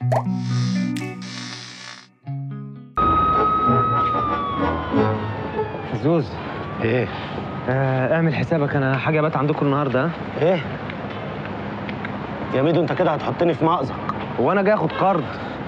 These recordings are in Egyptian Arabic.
زوز ايه آه اعمل حسابك انا حاجه بات عندكم النهارده ها؟ ايه يا ميدو انت كده هتحطني في مأزق هو انا جاي اخد قرض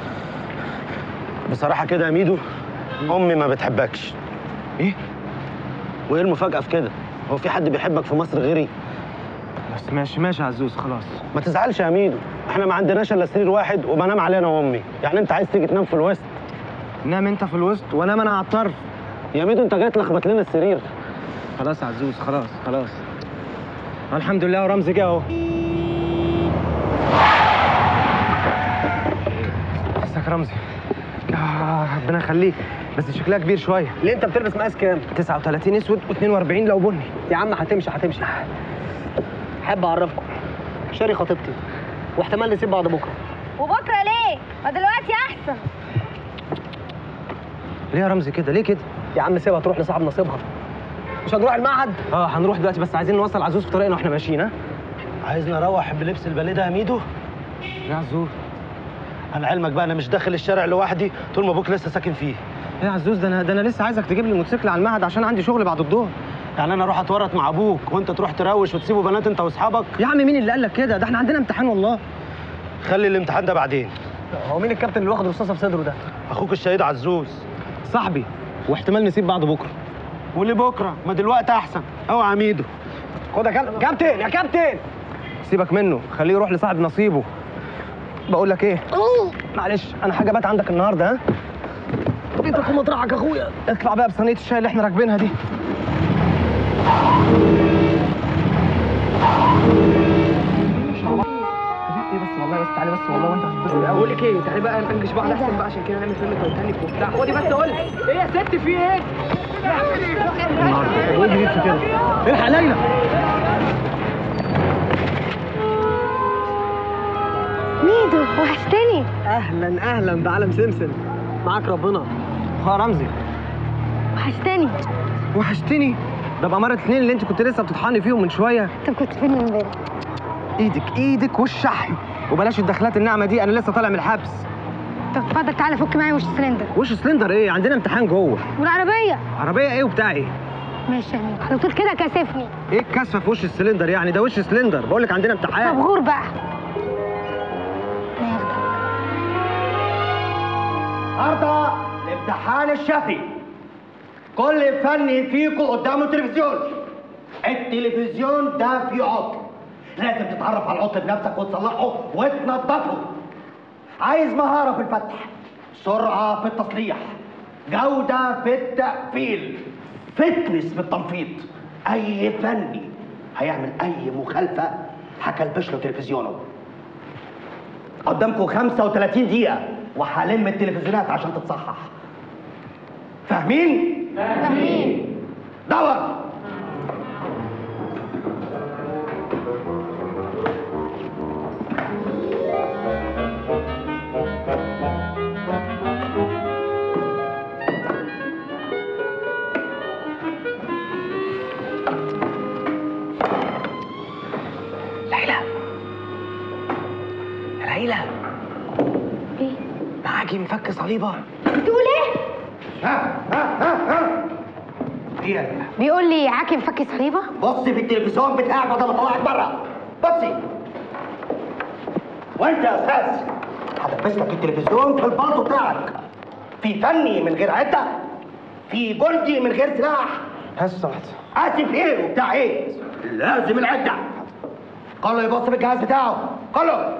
بصراحه كده يا ميدو امي ما بتحبكش ايه وايه المفاجاه في كده هو في حد بيحبك في مصر غيري بس ماشي ماشي يا عزوز خلاص ما تزعلش يا ميدو احنا ما عندناش الا سرير واحد وبنام عليه انا وامي يعني انت عايز تيجي تنام في الوسط نام انت في الوسط وانام انا على الطرف يا ميدو انت جاي تلخبط لنا السرير خلاص يا عزوز خلاص خلاص الحمد لله ورمزي جه اهو ازيك يا رمزي آه ربنا يخليك بس شكلها كبير شويه ليه انت بتلبس مقاس كام 39 اسود و42 لو بني يا عم هتمشي هتمشي احب اعرفكم شاري خطيبتي واحتمال نسيب بعض بكره وبكره ليه؟ ما دلوقتي احسن ليه يا رمزي كده ليه كده يا عم سيبها تروح لصاحب نصيبها مش هنروح المعهد اه هنروح دلوقتي بس عايزين نوصل عزوز في طريقنا واحنا ماشيين ها عايزني اروح بلبس الباليه ده يا ميدو يا عزوز انا علمك بقى انا مش داخل الشارع لوحدي طول ما ابوك لسه ساكن فيه يا عزوز ده انا ده انا لسه عايزك تجيب لي الموتوسيكل على المعهد عشان عندي شغل بعد الظهر يعني انا اروح اتورط مع ابوك وانت تروح تروش وتسيبوا بنات انت واصحابك يا عم مين اللي قال لك كده ده احنا عندنا امتحان والله خلي الامتحان ده بعدين هو مين الكابتن اللي واخد رصاصه في صدره ده اخوك الشهيد عزوز صاحبي واحتمال نسيب بعض بكره واللي بكره ما دلوقتي احسن اوعى يا ميدو خد يا كابتن كابتن يا كابتن سيبك منه خليه يروح لصاحب نصيبه بقول لك ايه معلش انا حاجه بات عندك النهارده ها بيتك في مطرحك يا اخويا اطلع بقى بصينيه الشاي اللي احنا راكبينها دي ايه بس والله بس تعالي بس والله وانت هتتبسط قوي بقول لك ايه تعالي بقى ننجش بعض احسن بقى عشان كده نعمل فيلم تايتانيك وبتاع خدي بس قول لي ايه يا ست في ايه النهارده وايه جديد في كده الحق ليلى ميدو وحشتني اهلا اهلا بعالم سمسم معاك ربنا ها رمزي وحشتني وحشتني ده بأمارة اتنين اللي انت كنت لسه بتطحني فيهم من شويه انت كنت فين امبارح ايدك ايدك والشحم وبلاش الدخلات الناعمه دي انا لسه طالع من الحبس طب اتفضل تعالى فك معايا وش السلندر وش سلندر ايه عندنا امتحان جوه والعربيه عربيه ايه وبتاع ايه ماشي يا ميدو على طول كده كاسفني ايه الكسفه في وش السلندر يعني ده وش سلندر بقول لك عندنا طب امتحان غور بقى ما ياخدك النهارده الامتحان الشفوي كل فني فيكم قدامه تلفزيون التلفزيون ده فيه عطل لازم تتعرف على العطل بنفسك وتصلحه وتنظفه عايز مهارة في الفتح سرعة في التصليح جودة في التقفيل فتنس في التنفيض أي فني هيعمل أي مخالفة هكلبش له تلفزيونه قدامكم 35 دقيقة وهلم التلفزيونات عشان تتصحح فاهمين؟ فاهمين دور ليلى يا ليلى ايه معاكي مفك صليبه بتقول ايه ها ها ها ها هي بيقول لي عاكم فك صليبه بصي في التلفزيون بتاعك بدل ما اطلعك بره بصي وانت يا استاذ هلبس لك التلفزيون في البلطو بتاعك في فني من غير عده في جندي من غير سلاح هسه اسف ايه وبتاع ايه لازم العده كله يبص في الجهاز بتاعه كله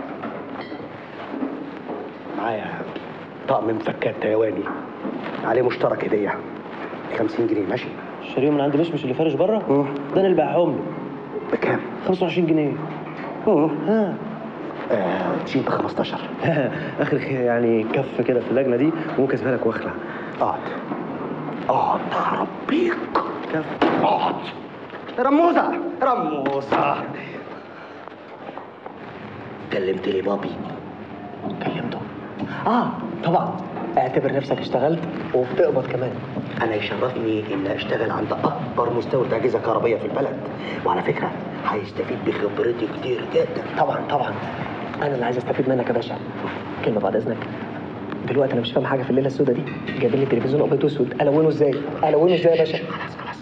معايا طقم مفكات تايواني عليه مشترك هديه 50 جنيه ماشي الشريو من عند مش مش اللي فارش بره ده انا اللي باعهم له بكام؟ 25 جنيه ها آه تشيل ب 15 اخر خير يعني كف كده في اللجنه دي وممكن اسيبها لك واخلع اقعد اقعد هربيك كف اقعد رموزة رموزة كلمت لي بابي كلمته اه طبعا اعتبر نفسك اشتغلت وبتقبض كمان انا يشرفني ان اشتغل عند اكبر مستورد اجهزه كهربائيه في البلد وعلى فكره هيستفيد بخبرتي كتير جدا طبعا طبعا انا اللي عايز استفيد منك يا باشا كلمه بعد اذنك دلوقتي انا مش فاهم حاجه في الليله السوداء دي جايبين لي تلفزيون ابيض واسود الونه ازاي الونه ازاي يا باشا خلاص خلاص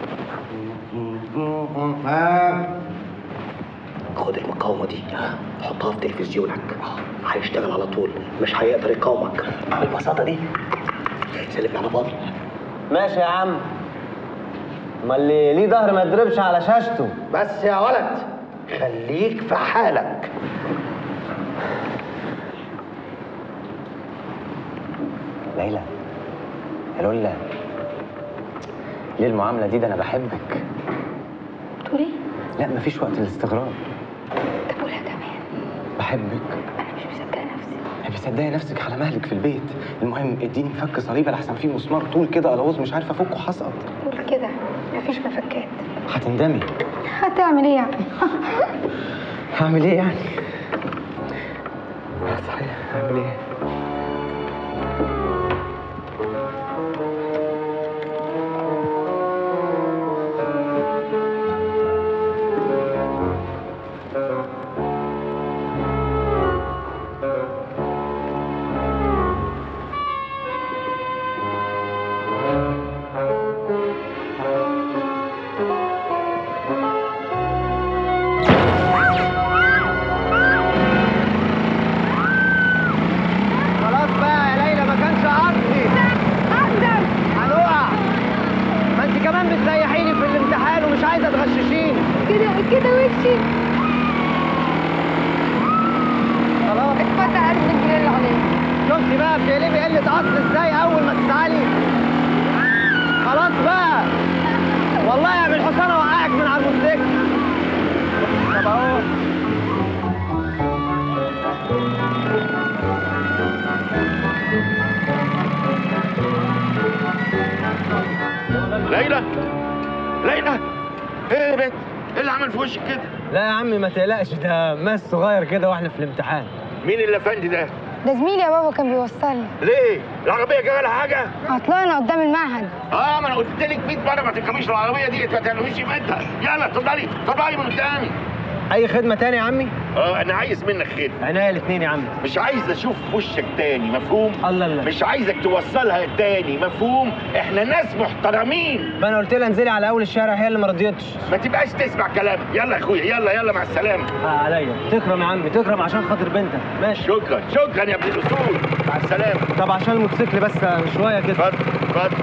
خد المقاومه دي حطها في تلفزيونك هيشتغل على طول مش هيقدر يقاومك بالبساطه دي سلمني على فاضل ماشي يا عم ما اللي ليه ظهر ما يضربش على شاشته بس يا ولد خليك في حالك ليلى يا لولا ليه المعاملة دي ده أنا بحبك تقول ايه؟ لا مفيش وقت للاستغراب طب قولها كمان بحبك انا مش مصدقه نفسي يا بتصدقي نفسك على مهلك في البيت المهم اديني فك صليبه لحسن فيه مسمار طول كده الغوص مش عارف افكه حسقط قول كده مفيش مفكات هتندمي هتعمل ايه يعني؟ هعمل ايه يعني صحيح هعمل ايه خلاص بقى يا ليلى ما كانش قصدي اقدر هنقع ما انت كمان بتسيحيني في الامتحان ومش عايزه تغششيني كده كده وشي خلاص اتفتح قلب الجنيه اللي عليك شفتي بقى بتقلبي قله اصل ازاي اول ما تزعلي خلاص بقى والله يا ابن الحسين اوقعك من على الموتوسيكل طب اهو ليلى ليلى ايه يا بنت ايه اللي عمل في وشك كده لا يا عمي ما تقلقش ده ماس صغير كده واحنا في الامتحان مين اللي فندي ده ده زميلي يا بابا كان بيوصلني ليه العربيه جايه لها حاجه عطلانه قدام المعهد اه ما انا قلت لك 100 مره ما تركبيش العربيه دي ما تعمليش قيمتها يلا اتفضلي اتفضلي من قدامي اي خدمه تاني يا عمي اه انا عايز منك خير عينيا الاثنين يا عمي مش عايز اشوف وشك تاني مفهوم الله الله مش عايزك توصلها تاني مفهوم احنا ناس محترمين ما انا قلت لها انزلي على اول الشارع هي اللي ما رضيتش ما تبقاش تسمع كلام يلا يا اخويا يلا يلا مع السلامه آه عليا تكرم يا عمي تكرم عشان خاطر بنتك ماشي شكرا شكرا يا ابن الاصول مع السلامه طب عشان الموتوسيكل بس شويه كده اتفضل اتفضل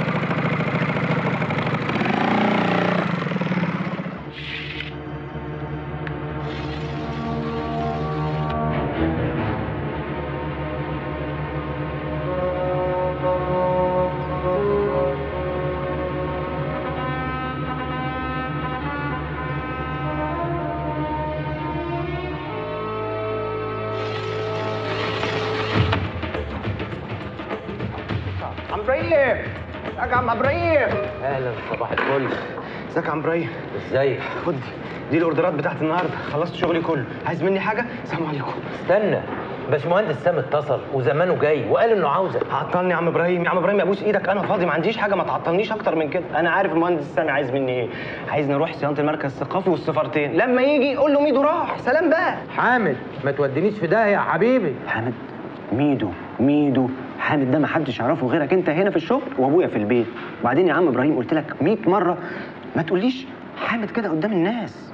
عم ابراهيم ازيك يا عم ابراهيم اهلا صباح الفل ازيك يا عم ابراهيم ازيك خد دي دي الاوردرات بتاعت النهارده خلصت شغلي كله عايز مني حاجه سلام عليكم استنى باشمهندس سام اتصل وزمانه جاي وقال انه عاوزك عطلني يا عم ابراهيم يا عم ابراهيم ابوس ايدك انا فاضي ما عنديش حاجه ما تعطلنيش اكتر من كده انا عارف المهندس سامي عايز مني ايه عايز نروح صيانه المركز الثقافي والسفارتين لما يجي قول له ميدو راح سلام بقى حامد ما تودينيش في داهيه يا حبيبي حامد ميدو ميدو حامد ده ما حدش يعرفه غيرك انت هنا في الشغل وابويا في البيت وبعدين يا عم ابراهيم قلت لك 100 مره ما تقوليش حامد كده قدام الناس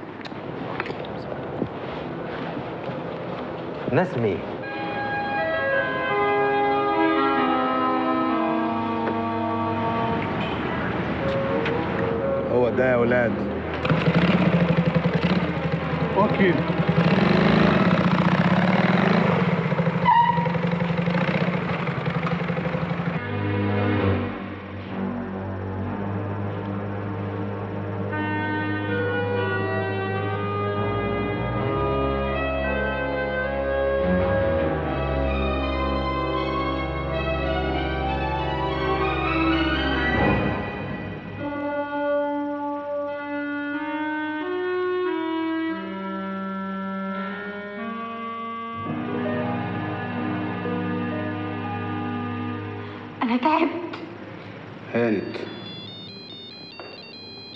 ناس مين هو ده يا ولاد اوكي انا تعبت هانت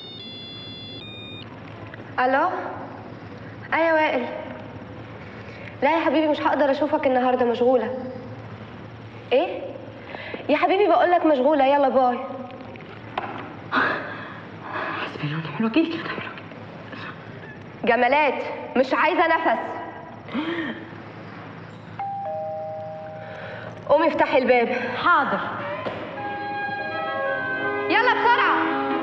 الو ايوه وائل لا يا حبيبي مش هقدر اشوفك النهارده مشغوله ايه يا حبيبي بقول لك مشغوله يلا باي حسبي الله ونعم الوكيل كيف نعمل جمالات مش عايزه نفس قومي افتحي الباب حاضر يلا بسرعه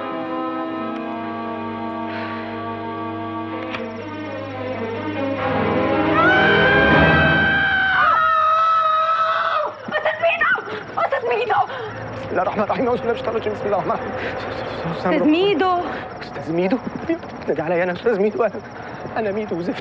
استاذ ميدو بسم الله الرحمن الرحيم اعوذ بالله من الشيطان الرجيم بسم الله الرحمن الرحيم استاذ ميدو استاذ ميدو نادي عليا انا استاذ ميدو انا انا ميدو وزفت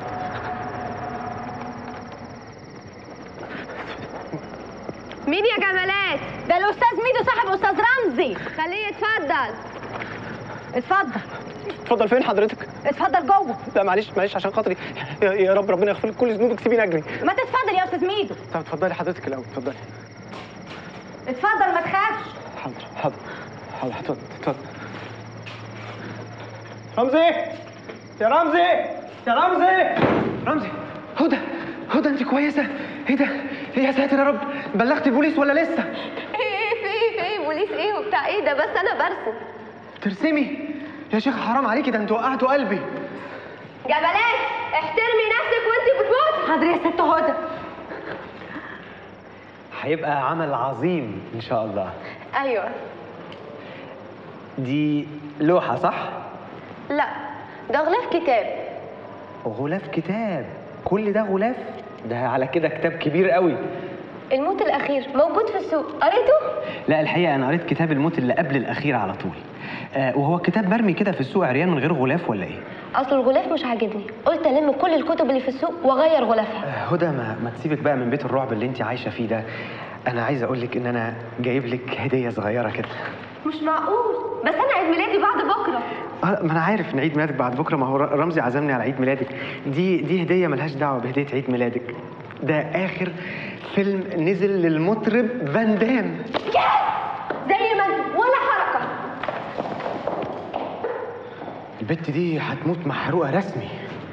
مين يا جمالات ده الاستاذ ميدو صاحب استاذ رمزي خليه يتفضل اتفضل اتفضل فين حضرتك؟ اتفضل جوه لا معلش معلش عشان خاطري يا, يا رب ربنا يغفر لك كل ذنوبك سيبيني اجري ما تتفضل يا استاذ ميدو طب اتفضلي حضرتك الاول اتفضلي اتفضل ما تخافش حاضر حاضر حاضر اتفضل اتفضل رمزي يا رمزي يا رمزي رمزي هدى هدى انت كويسه ايه ده يا ساتر يا رب بلغت البوليس ولا لسه ايه ايه في ايه في ايه بوليس ايه وبتاع ايه ده بس انا برسم ترسمي يا شيخ حرام عليكي ده انتوا وقعتوا قلبي جمالات احترمي نفسك وانت بتموتي حاضر يا ست هدى هيبقى عمل عظيم ان شاء الله ايوه دي لوحه صح لا ده غلاف كتاب غلاف كتاب كل ده غلاف ده على كده كتاب كبير قوي الموت الاخير موجود في السوق قريته لا الحقيقه انا قريت كتاب الموت اللي قبل الاخير على طول آه وهو كتاب مرمي كده في السوق عريان من غير غلاف ولا ايه اصل الغلاف مش عاجبني قلت الم كل الكتب اللي في السوق واغير غلافها آه هدى ما, ما تسيبك بقى من بيت الرعب اللي انت عايشه فيه ده انا عايز اقول لك ان انا جايب لك هديه صغيره كده مش معقول بس انا عيد ميلادي بعد بكره آه ما انا عارف ان عيد ميلادك بعد بكره ما هو ر- رمزي عزمني على عيد ميلادك دي دي هديه ملهاش دعوه بهديه عيد ميلادك ده اخر فيلم نزل للمطرب فان دام زي ما انت ولا حركه البت دي هتموت محروقه رسمي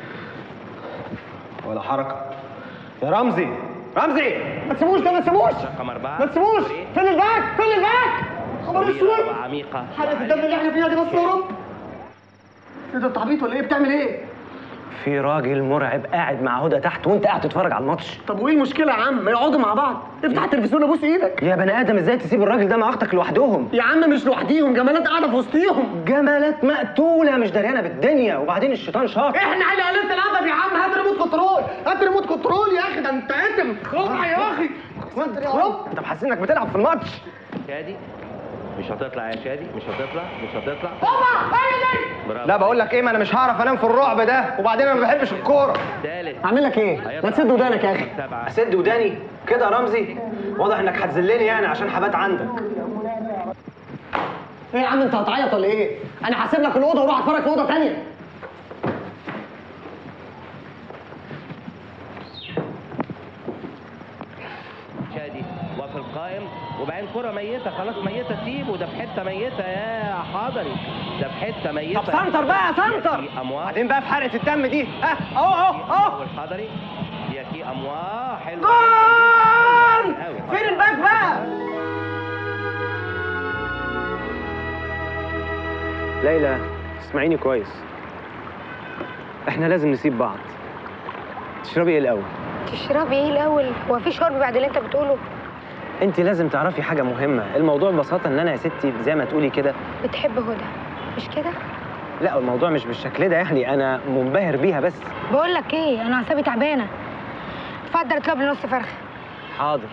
ولا حركه يا رمزي رمزي ما تسيبوش ده ما تسيبوش رقم أربعة ما تسيبوش فين الباك فين الباك خبر اسود طويلة وعميقة حرقة الدم اللي احنا فيها دي بس يا رب ايه ده تعبيط ولا ايه بتعمل ايه؟ في راجل مرعب قاعد مع هدى تحت وانت قاعد تتفرج على الماتش طب وايه المشكلة يا عم؟ ما يقعدوا مع بعض افتح التلفزيون ابوس ايدك يا بني ادم ازاي تسيب الراجل ده مع اختك لوحدهم يا عم مش لوحديهم جمالات قاعدة في وسطيهم جمالات مقتوله مش دريانه بالدنيا وبعدين الشيطان شاطر احنا على قليلة الادب يا عم هات ريموت كنترول هات ريموت كنترول يا اخي ده انت اتم خبع يا اخي خب انت محسس انك بتلعب في الماتش شادي مش هتطلع يا شادي مش هتطلع مش هتطلع اوبا ايه برافو لا بقول لك ايه ما انا مش هعرف انام في الرعب ده وبعدين انا ما بحبش الكوره ثالث اعمل لك ايه؟ ما تسد ودانك يا اخي سبعة اسد وداني كده يا رمزي واضح انك هتذلني يعني عشان حبات عندك ايه يا عم انت هتعيط ولا ايه؟ انا هسيب لك الاوضه واروح اتفرج في اوضه ثانيه شادي وفي القائم وبعدين كرة ميتة خلاص ميتة سيبه ده في حتة ميتة يا حضري ده في حتة ميتة طب سنتر بقى سنتر في أموال بعدين بقى في حرقه الدم دي ها اهو اهو اهو والحضري هي في أموال حلوة جول! جدا جدا. فين الباك بقى ليلى اسمعيني كويس احنا لازم نسيب بعض تشربي ايه الاول تشربي ايه الاول هو في شرب بعد اللي انت بتقوله انت لازم تعرفي حاجه مهمه الموضوع ببساطه ان انا يا ستي زي ما تقولي كده بتحب هدى مش كده لا الموضوع مش بالشكل ده يعني انا منبهر بيها بس بقول لك ايه انا اعصابي تعبانه اتفضل اطلب لي نص فرخه حاضر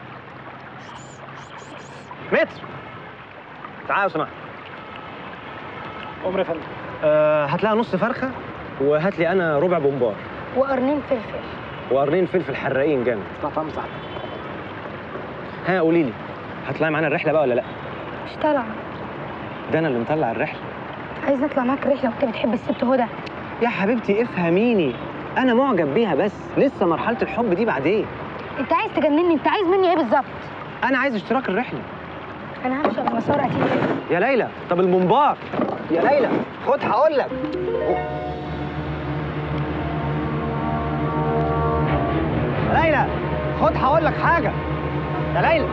متر تعالى يا سماح عمر يا فندم أه هات لها نص فرخه وهات لي انا ربع بومبار وقرنين فلفل وقرنين فلفل حراقين جامد اسمع طعم ساعتك ها قولي لي هتطلعي معانا الرحله بقى ولا لا مش طالعه ده انا اللي مطلع الرحله عايز نطلع معاك رحله وانت بتحب الست هدى يا حبيبتي افهميني انا معجب بيها بس لسه مرحله الحب دي بعدين انت عايز تجنني انت عايز مني ايه بالظبط انا عايز اشتراك الرحله انا همشي على مسار قتيل يا ليلى طب البومبار يا ليلى خد هقول لك يا ليلى خد هقول لك حاجه يا ليلى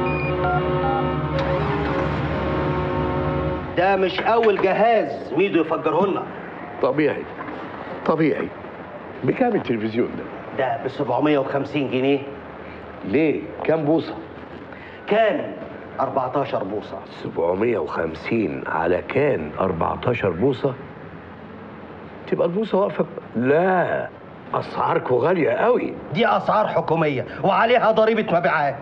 ده مش اول جهاز ميدو يفجره لنا طبيعي طبيعي بكام التلفزيون ده؟ ده ب 750 جنيه ليه؟ كام بوصة؟ كان 14 بوصه 750 على كان 14 بوصة تبقى البوصة واقفة ب- لا أسعاركم غالية قوي دي اسعار حكوميه وعليها ضريبه مبيعات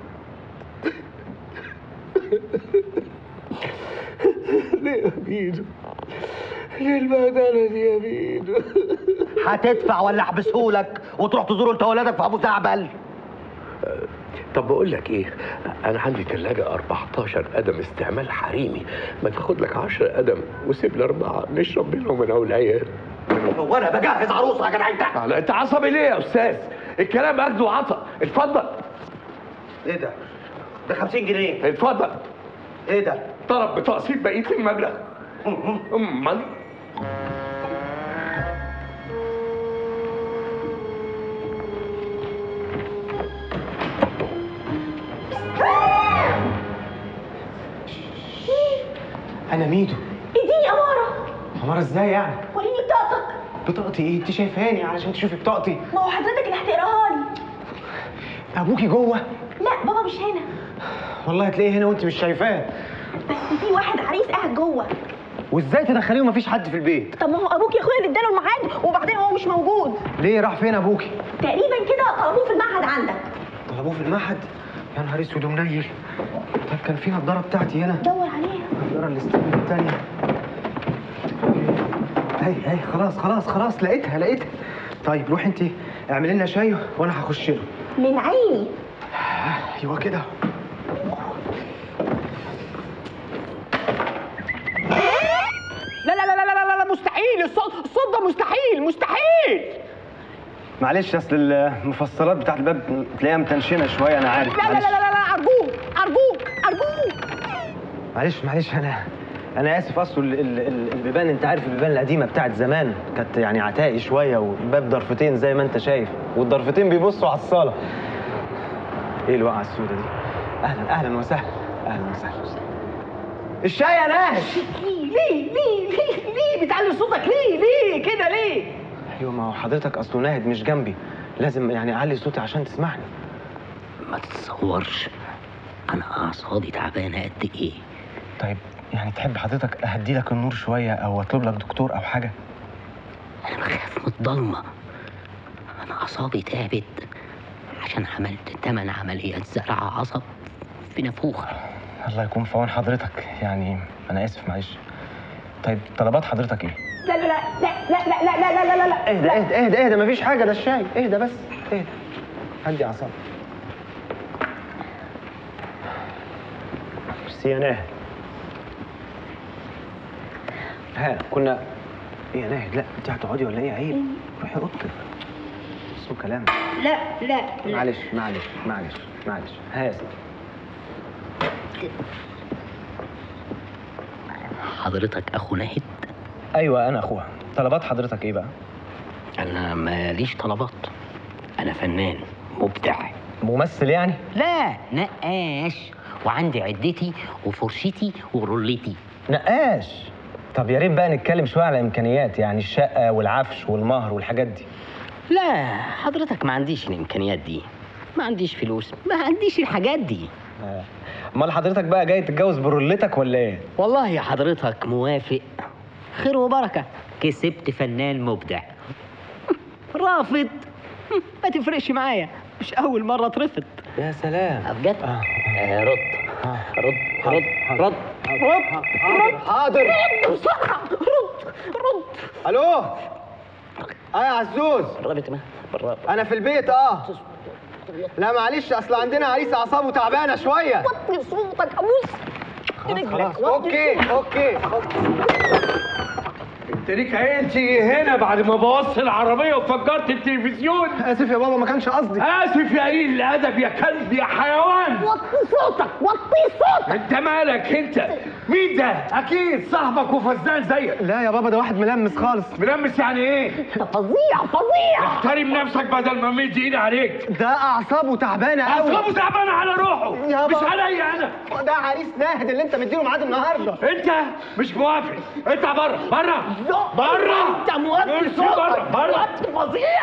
ليه يا ميدو؟ ليه البهدلة دي يا ميدو؟ هتدفع ولا احبسهولك وتروح تزور انت وولادك في ابو زعبل طب بقول لك ايه انا عندي ثلاجة 14 قدم استعمال حريمي ما تاخد لك 10 قدم وسيب لي اربعة نشرب منهم انا والعيال وانا بجهز عروسه يا جدع انت لا انت عصبي ليه يا استاذ الكلام اخذ وعطا اتفضل ايه ده؟ ده 50 جنيه اتفضل ايه ده؟ طلب بتقسيط بقيه المبلغ امال انا ميدو اديني اماره عمارة ازاي يعني وريني بطاقتك بطاقتي ايه انت شايفاني علشان تشوفي بطاقتي ما هو حضرتك اللي هتقراها لي ابوكي جوه لا بابا مش هنا والله هتلاقيه هنا وانت مش شايفاه بس في واحد عريس قاعد جوه وازاي تدخليه ومفيش حد في البيت طب ما هو ابوك يا اخويا اللي اداله الميعاد وبعدين هو مش موجود ليه راح فين ابوكي تقريبا كده طلبوه في المعهد عندك طلبوه في المعهد يا نهار اسود ومنيل طب كان في نضاره بتاعتي هنا دور عليها النضاره اللي استلمت الثانيه هي هي خلاص خلاص خلاص لقيتها لقيتها طيب روحي انت اعملي لنا شاي وانا هخش له من عيني ايوه كده لا لا لا لا لا لا, لا مستحيل الصوت الصوت ده مستحيل مستحيل معلش اصل المفصلات بتاعت الباب تلاقيها متنشنه شويه انا عارف لا لا معلش لا لا لا ارجوك ارجوك ارجوك معلش معلش انا انا اسف اصل ال- ال- ال- البيبان انت عارف البيبان القديمه بتاعت زمان كانت يعني عتائي شويه والباب ضرفتين زي ما انت شايف والضرفتين بيبصوا على الصاله ايه الوقعه السوداء دي اهلا اهلا وسهلا اهلا وسهلا الشاي يا ناس ليه ليه ليه ليه ليه بتعلي صوتك ليه ليه كده ليه ايوه ما هو حضرتك اصله ناهد مش جنبي لازم يعني اعلي صوتي عشان تسمعني ما تتصورش انا اعصابي تعبانه قد ايه طيب يعني تحب حضرتك اهدي لك النور شويه او اطلب لك دكتور او حاجه انا بخاف من الضلمه انا اعصابي تعبت عشان عملت تمن عمليات زرع عصب في نافوخه الله يكون في عون حضرتك يعني انا اسف معلش طيب طلبات حضرتك ايه لا لا لا لا لا لا لا لا لا لا لا اهدى اهدى اهدى اهدى مفيش حاجه ده الشاي اهدى بس اهدى هدي اعصابك ميرسي يا ناهد ها كنا ايه يا ناهد لا انت هتقعدي ولا ايه عيب روحي اوضتك اسمه كلام لا لا معلش معلش معلش معلش ها يا سيدي حضرتك اخو ناهد ايوه انا اخوها طلبات حضرتك ايه بقى انا ماليش طلبات انا فنان مبدع ممثل يعني لا نقاش وعندي عدتي وفرشتي ورولتي نقاش طب يا ريت بقى نتكلم شويه على امكانيات يعني الشقه والعفش والمهر والحاجات دي لا حضرتك ما عنديش الامكانيات دي ما عنديش فلوس ما عنديش الحاجات دي آه. امال حضرتك بقى جاي تتجوز برولتك ولا ايه والله يا حضرتك موافق خير وبركة كسبت فنان مبدع رافض ما تفرقش معايا مش أول مرة اترفض يا سلام بجد آه. آه رد رد رد رد رد حاضر حاضر رد بسرعة رد رد الو اه يا عزوز قربت ما بالرب انا في البيت اه لا معلش اصل عندنا عريس اعصابه تعبانه شويه وطي صوتك ابوس خلاص رجلك، خلاص وطي اوكي صوتك. اوكي اوكي تريك عيلتي هنا بعد ما بوظت العربيه وفجرت التلفزيون اسف يا بابا ما كانش قصدي اسف يا قليل الادب يا كلب يا حيوان وطي صوتك وطي صوتك انت مالك انت مين ده اكيد صاحبك وفزان زيك لا يا بابا ده واحد ملمس خالص ملمس يعني ايه ده فظيع فظيع احترم نفسك بدل ما مد ايدي عليك ده اعصابه تعبانه قوي اصحابه تعبان على روحه يا مش بابا. عليا انا ده عريس ناهد اللي انت مديله ميعاد النهارده انت مش موافق اطلع بره بره بره انت موطي امشي صوتك بره بره وطي فظيع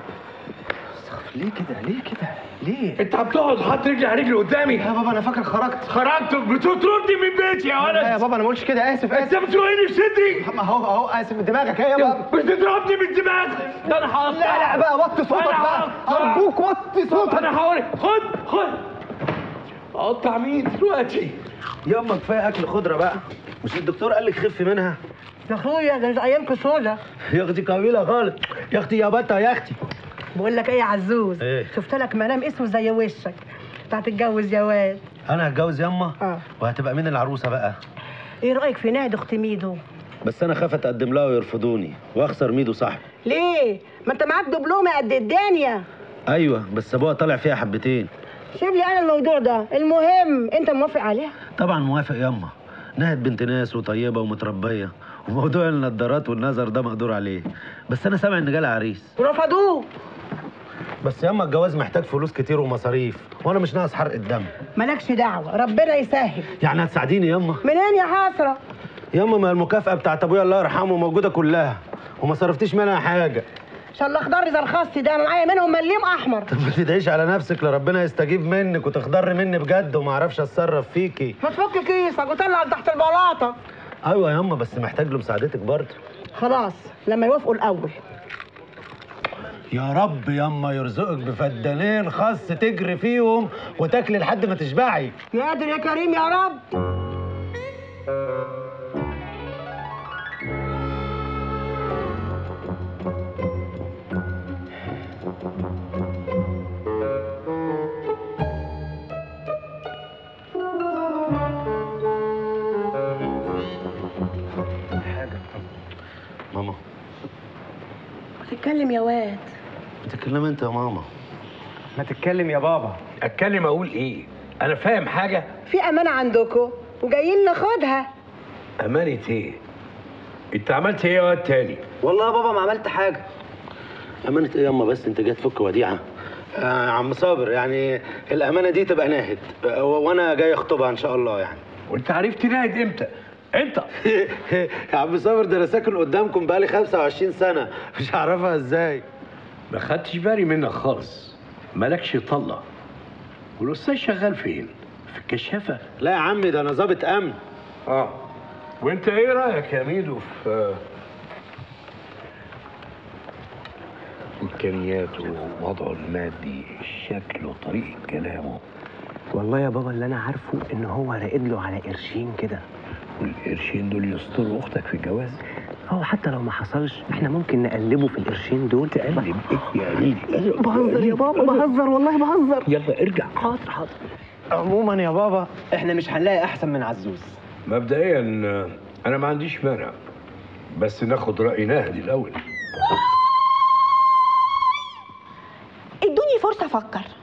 ليه كده ليه كده ليه انت بتقعد حاطط رجلي على رجلي قدامي يا بابا انا فاكر خرجت خرجت بتطردني من بيتي يا لا يا ولد بابا انا ما قلتش كده اسف انت اسف بتروحني في صدري ما هو اهو اسف دماغك ايه يا بابا بتضربني بالدماغ ده انا هقطع لا لا بقى وطي صوتك أنا بقى هقطع. ارجوك وطي صوتك انا هوري خد خد اقطع مين دلوقتي ياما كفايه اكل خضره بقى مش الدكتور قال لك خفي منها يا اخويا ده انت ايامكم سودا يا اختي قبيله خالص يا اختي يا بطه يا اختي بقول لك ايه يا عزوز إيه؟ شفت لك منام اسمه زي وشك انت هتتجوز يا واد انا هتجوز ياما اه وهتبقى مين العروسه بقى ايه رايك في نهد اخت ميدو بس انا خاف اتقدم لها ويرفضوني واخسر ميدو صاحبي ليه ما انت معاك دبلومه قد الدنيا ايوه بس ابوها طالع فيها حبتين سيب لي انا الموضوع ده المهم انت موافق عليها طبعا موافق ياما نهد بنت ناس وطيبه ومتربيه وموضوع النضارات والنظر ده مقدور عليه بس انا سامع ان جالها عريس ورفضوه بس ياما الجواز محتاج فلوس كتير ومصاريف وانا مش ناقص حرق الدم مالكش دعوه ربنا يسهل يعني هتساعديني ياما منين يا حسره ياما ما المكافأة بتاعت ابويا الله يرحمه موجودة كلها وما صرفتيش منها حاجة ان شاء الله اخضر زي الخاص ده انا معايا منهم مليم احمر طب ما تدعيش على نفسك لربنا يستجيب منك وتخضر مني بجد وما اعرفش اتصرف فيكي ما تفك كيسك وطلع تحت البلاطه ايوه ياما بس محتاج له مساعدتك برضه خلاص لما يوافقوا الاول يا رب ياما يرزقك بفدانين خاص تجري فيهم وتاكلي لحد ما تشبعي يا قادر يا كريم يا رب ماما تتكلم يا واد بتتكلمي انت يا ماما ما تتكلم يا بابا اتكلم اقول ايه انا فاهم حاجه في امانه عندكم وجايين ناخدها امانه ايه انت عملت ايه يا واد تاني والله يا بابا ما عملت حاجة أمانة إيه ياما بس أنت جاي تفك وديعة آه عم صابر يعني الأمانة دي تبقى ناهد آه، وأنا جاي أخطبها إن شاء الله يعني وانت عرفت ناهد امتى انت يا عم صابر ده أنا ساكن قدامكم بقالي 25 سنة مش هعرفها إزاي ما خدتش بالي منك خالص مالكش طله والاستاذ شغال فين في الكشافه لا يا عمي ده أنا ظابط أمن اه وانت ايه رايك يا ميدو في امكانياته ووضعه المادي شكله وطريقه كلامه والله يا بابا اللي انا عارفه ان هو راقد له على قرشين كده والقرشين دول يستروا اختك في الجواز هو حتى لو ما حصلش احنا ممكن نقلبه في القرشين دول تقلب ايه يا قليل بهزر يا بابا بهزر والله بهزر يلا ارجع حاضر حاضر عموما يا بابا احنا مش هنلاقي احسن من عزوز مبدئيا انا ما عنديش مانع بس ناخد راي ناهد الاول ادوني فرصه افكر